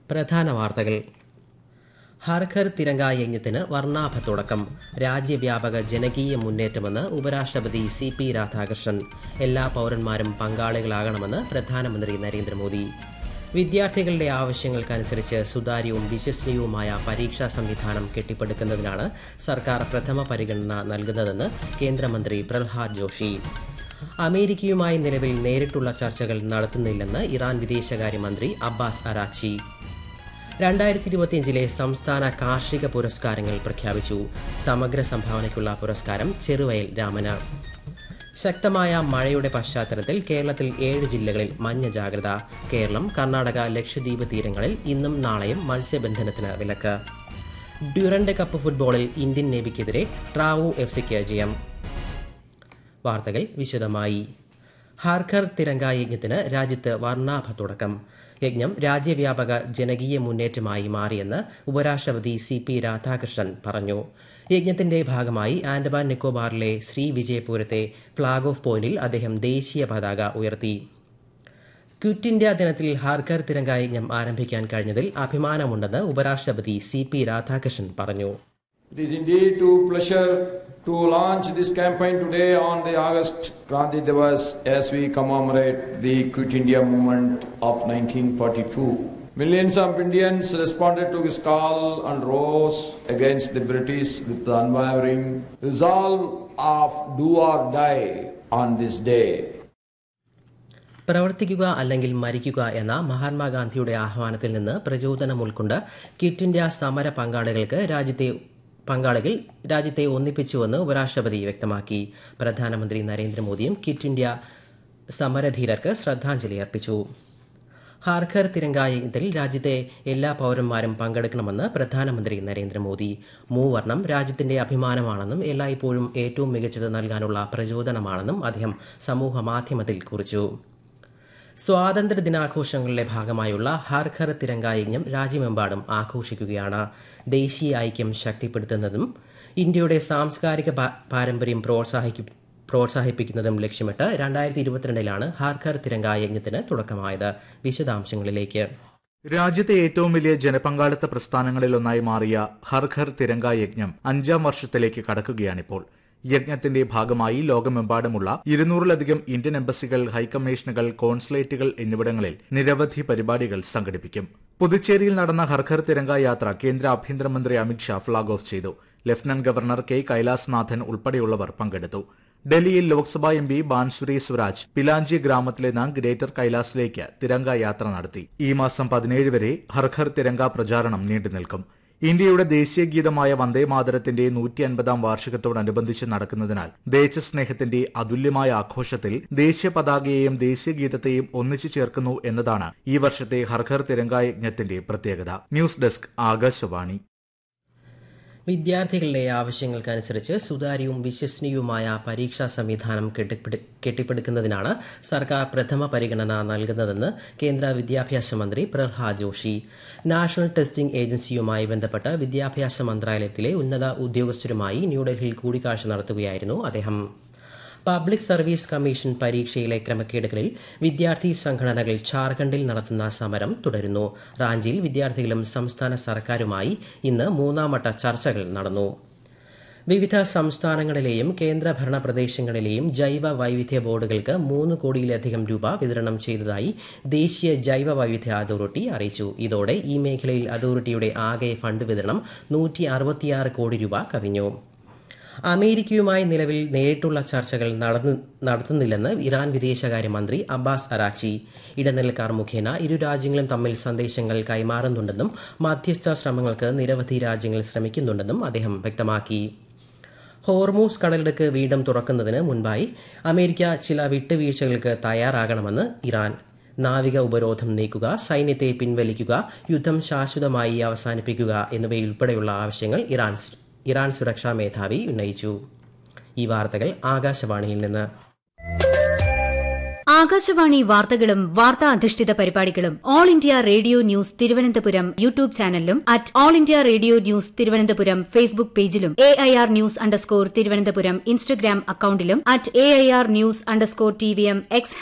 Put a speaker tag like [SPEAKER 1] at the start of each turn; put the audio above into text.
[SPEAKER 1] പ്രധാന വാർത്തകൾ ഹർഘർ തിരങ്ക യജ്ഞത്തിന് വർണ്ണാഭ തുടക്കം രാജ്യവ്യാപക ജനകീയ മുന്നേറ്റമെന്ന് ഉപരാഷ്ട്രപതി സി പി രാധാകൃഷ്ണൻ എല്ലാ പൌരന്മാരും പങ്കാളികളാകണമെന്ന് പ്രധാനമന്ത്രി നരേന്ദ്രമോദി വിദ്യാർത്ഥികളുടെ ആവശ്യങ്ങൾക്കനുസരിച്ച് സുതാര്യവും വിശ്വസനീയവുമായ പരീക്ഷാ സംവിധാനം കെട്ടിപ്പടുക്കുന്നതിനാണ് സർക്കാർ പ്രഥമ പരിഗണന നൽകുന്നതെന്ന് കേന്ദ്രമന്ത്രി പ്രഹ്ലാദ് ജോഷി അമേരിക്കയുമായി നിലവിൽ നേരിട്ടുള്ള ചർച്ചകൾ നടത്തുന്നില്ലെന്ന് ഇറാൻ വിദേശകാര്യമന്ത്രി അബ്ബാസ് അരാച്ചി രണ്ടായിരത്തി ഇരുപത്തിയഞ്ചിലെ സംസ്ഥാന കാർഷിക പുരസ്കാരങ്ങൾ പ്രഖ്യാപിച്ചു സമഗ്ര സംഭാവനയ്ക്കുള്ള പുരസ്കാരം ചെറുവയൽ രാമന് ശക്തമായ മഴയുടെ പശ്ചാത്തലത്തിൽ കേരളത്തിൽ ഏഴ് ജില്ലകളിൽ മഞ്ഞ ജാഗ്രത കേരളം കർണാടക ലക്ഷദ്വീപ് തീരങ്ങളിൽ ഇന്നും നാളെയും മത്സ്യബന്ധനത്തിന് വിലക്ക് ഡ്യൂറന്റ് കപ്പ് ഫുട്ബോളിൽ ഇന്ത്യൻ നേവിക്കെതിരെ ട്രാവു എഫ് സിക്ക് ജയം വാർത്തകൾ വിശദമായി ഹാർഖർ തിരങ്ക യജ്ഞത്തിന് രാജ്യത്ത് വർണ്ണാഭ തുടക്കം യജ്ഞം രാജ്യവ്യാപക ജനകീയ മുന്നേറ്റമായി മാറിയെന്ന് ഉപരാഷ്ട്രപതി സി പി രാധാകൃഷ്ണൻ പറഞ്ഞു യജ്ഞത്തിന്റെ ഭാഗമായി ആൻഡമാൻ നിക്കോബാറിലെ ശ്രീ വിജയപുരത്തെ ഫ്ളാഗ് ഓഫ് പോയിന്റിൽ അദ്ദേഹം ദേശീയ പതാക ഉയർത്തി ക്വിറ്റ് ഇന്ത്യ ദിനത്തിൽ ഹാർഖർ തിരങ്ക യജ്ഞം ആരംഭിക്കാൻ കഴിഞ്ഞതിൽ അഭിമാനമുണ്ടെന്ന് ഉപരാഷ്ട്രപതി സി പി രാധാകൃഷ്ണൻ പറഞ്ഞു
[SPEAKER 2] It is indeed a pleasure to launch this campaign today on the August Kranti Divas as we commemorate the Quit India movement of 1942. Millions of Indians responded to this call and rose against the British with the unwavering resolve of do or die on this day.
[SPEAKER 1] പ്രവർത്തിക്കുക അല്ലെങ്കിൽ മരിക്കുക എന്ന മഹാത്മാഗാന്ധിയുടെ ആഹ്വാനത്തിൽ നിന്ന് പ്രചോദനം ഉൾക്കൊണ്ട് quit India സമര പങ്കാളികൾക്ക് രാജ്യത്തെ പങ്കാളികൾ രാജ്യത്തെ ഒന്നിപ്പിച്ചുവെന്ന് ഉപരാഷ്ട്രപതി വ്യക്തമാക്കി പ്രധാനമന്ത്രി നരേന്ദ്രമോദിയും ക്വിറ്റ് ഇന്ത്യ സമരധീരർക്ക് ശ്രദ്ധാഞ്ജലി അർപ്പിച്ചു ഹാർഖർ തിരങ്കായത്തിൽ രാജ്യത്തെ എല്ലാ പൌരന്മാരും പങ്കെടുക്കണമെന്ന് പ്രധാനമന്ത്രി നരേന്ദ്രമോദി മൂവർണം രാജ്യത്തിന്റെ അഭിമാനമാണെന്നും എല്ലായ്പ്പോഴും ഏറ്റവും മികച്ചത് നൽകാനുള്ള പ്രചോദനമാണെന്നും അദ്ദേഹം സമൂഹ മാധ്യമത്തിൽ കുറിച്ചു സ്വാതന്ത്ര്യ ദിനാഘോഷങ്ങളുടെ ഭാഗമായുള്ള ഹർഘർ തിരങ്ക യജ്ഞം രാജ്യമെമ്പാടും ആഘോഷിക്കുകയാണ് ദേശീയ ഐക്യം ശക്തിപ്പെടുത്തുന്നതും ഇന്ത്യയുടെ സാംസ്കാരിക പാരമ്പര്യം പ്രോത്സാഹിക്കും പ്രോത്സാഹിപ്പിക്കുന്നതും ലക്ഷ്യമിട്ട് രണ്ടായിരത്തി ഇരുപത്തിരണ്ടിലാണ് ഹാർഖർ തിരങ്ക യജ്ഞത്തിന് തുടക്കമായത് വിശദാംശങ്ങളിലേക്ക്
[SPEAKER 3] രാജ്യത്തെ ഏറ്റവും വലിയ ജനപങ്കാളിത്ത പ്രസ്ഥാനങ്ങളിലൊന്നായി മാറിയ ഹർഘർ തിരങ്ക യജ്ഞം അഞ്ചാം വർഷത്തിലേക്ക് കടക്കുകയാണിപ്പോൾ യജ്ഞത്തിന്റെ ഭാഗമായി ലോകമെമ്പാടുമുള്ള ഇരുന്നൂറിലധികം ഇന്ത്യൻ എംബസികൾ ഹൈക്കമ്മീഷനുകൾ കോൺസുലേറ്റുകൾ എന്നിവിടങ്ങളിൽ നിരവധി പരിപാടികൾ സംഘടിപ്പിക്കും പുതുച്ചേരിയിൽ നടന്ന ഹർഘർ തിരങ്ക യാത്ര കേന്ദ്ര ആഭ്യന്തരമന്ത്രി അമിത്ഷാ ഫ്ളാഗ് ഓഫ് ചെയ്തു ലഫ്റ്റനന്റ് ഗവർണർ കെ കൈലാസ്നാഥൻ ഉൾപ്പെടെയുള്ളവർ പങ്കെടുത്തു ഡൽഹിയിൽ ലോക്സഭാ എം പി ബാൻസുരി സ്വരാജ് പിലാഞ്ചി ഗ്രാമത്തിലെ നിന്ന് ഗ്രേറ്റർ കൈലാസിലേക്ക് തിരങ്ക യാത്ര നടത്തി ഈ മാസം പതിനേഴ് വരെ ഹർഘർ തിരങ്ക പ്രചാരണം നീണ്ടുനിൽക്കും ഇന്ത്യയുടെ ദേശീയ ഗീതമായ വന്ദേമാതരത്തിന്റെ നൂറ്റി അൻപതാം വാർഷികത്തോടനുബന്ധിച്ച് നടക്കുന്നതിനാൽ ദേശസ്നേഹത്തിന്റെ അതുല്യമായ ആഘോഷത്തിൽ ദേശീയ പതാകയെയും ദേശീയ ഗീതത്തെയും ഒന്നിച്ചു ചേർക്കുന്നു എന്നതാണ് ഈ വർഷത്തെ ഹർഘർ തിരങ്ക യജ്ഞത്തിന്റെ പ്രത്യേകത ന്യൂസ് ഡെസ്ക് ആകാശവാണി
[SPEAKER 1] വിദ്യാർത്ഥികളുടെ ആവശ്യങ്ങൾക്കനുസരിച്ച് സുതാര്യവും വിശ്വസനീയവുമായ പരീക്ഷാ സംവിധാനം കെട്ടിപ്പടുക്കുന്നതിനാണ് സർക്കാർ പ്രഥമ പരിഗണന നൽകുന്നതെന്ന് കേന്ദ്ര വിദ്യാഭ്യാസ മന്ത്രി പ്രഹ്ലാദ് ജോഷി നാഷണൽ ടെസ്റ്റിംഗ് ഏജൻസിയുമായി ബന്ധപ്പെട്ട് വിദ്യാഭ്യാസ മന്ത്രാലയത്തിലെ ഉന്നത ഉദ്യോഗസ്ഥരുമായി ന്യൂഡൽഹിയിൽ കൂടിക്കാഴ്ച നടത്തുകയായിരുന്നു അദ്ദേഹം പബ്ലിക് സർവീസ് കമ്മീഷൻ പരീക്ഷയിലെ ക്രമക്കേടുകളിൽ വിദ്യാർത്ഥി സംഘടനകൾ ഝാർഖണ്ഡിൽ നടത്തുന്ന സമരം തുടരുന്നു റാഞ്ചിയിൽ വിദ്യാർത്ഥികളും സംസ്ഥാന സർക്കാരുമായി ഇന്ന് മൂന്നാംവട്ട ചർച്ചകൾ നടന്നു വിവിധ സംസ്ഥാനങ്ങളിലെയും കേന്ദ്രഭരണ പ്രദേശങ്ങളിലെയും ജൈവ വൈവിധ്യ ബോർഡുകൾക്ക് മൂന്ന് കോടിയിലധികം രൂപ വിതരണം ചെയ്തതായി ദേശീയ ജൈവ വൈവിധ്യ അതോറിറ്റി അറിയിച്ചു ഇതോടെ ഈ മേഖലയിൽ അതോറിറ്റിയുടെ ആകെ ഫണ്ട് വിതരണം നൂറ്റി കോടി രൂപ കവിഞ്ഞു അമേരിക്കയുമായി നിലവിൽ നേരിട്ടുള്ള ചർച്ചകൾ നടത്തുന്നില്ലെന്ന് ഇറാൻ വിദേശകാര്യമന്ത്രി അബ്ബാസ് അറാച്ചി ഇടനിലക്കാർ മുഖേന ഇരു രാജ്യങ്ങളും തമ്മിൽ സന്ദേശങ്ങൾ കൈമാറുന്നുണ്ടെന്നും മധ്യസ്ഥ ശ്രമങ്ങൾക്ക് നിരവധി രാജ്യങ്ങൾ ശ്രമിക്കുന്നുണ്ടെന്നും അദ്ദേഹം വ്യക്തമാക്കി ഹോർമൂസ് കടലിടുക്ക് വീണ്ടും തുറക്കുന്നതിന് മുൻപായി അമേരിക്ക ചില വിട്ടുവീഴ്ചകൾക്ക് തയ്യാറാകണമെന്ന് ഇറാൻ നാവിക ഉപരോധം നീക്കുക സൈന്യത്തെ പിൻവലിക്കുക യുദ്ധം ശാശ്വതമായി അവസാനിപ്പിക്കുക എന്നിവയുൾപ്പെടെയുള്ള ആവശ്യങ്ങൾ ഇറാൻ ഇറാൻ സുരക്ഷാ മേധാവി ഉന്നയിച്ചു ഈ വാർത്തകൾ ആകാശവാണിയിൽ നിന്ന്
[SPEAKER 4] ആകാശവാണി വാർത്തകളും വാർത്താ അധിഷ്ഠിത പരിപാടികളും All India Radio news Thiruvananthapuram YouTube ചാനലിലും at All India Radio news Thiruvananthapuram Facebook പേജിലും A I R news underscore Thiruvananthapuram Instagram അക്കൌണ്ടിലും at A I R news underscore T V M X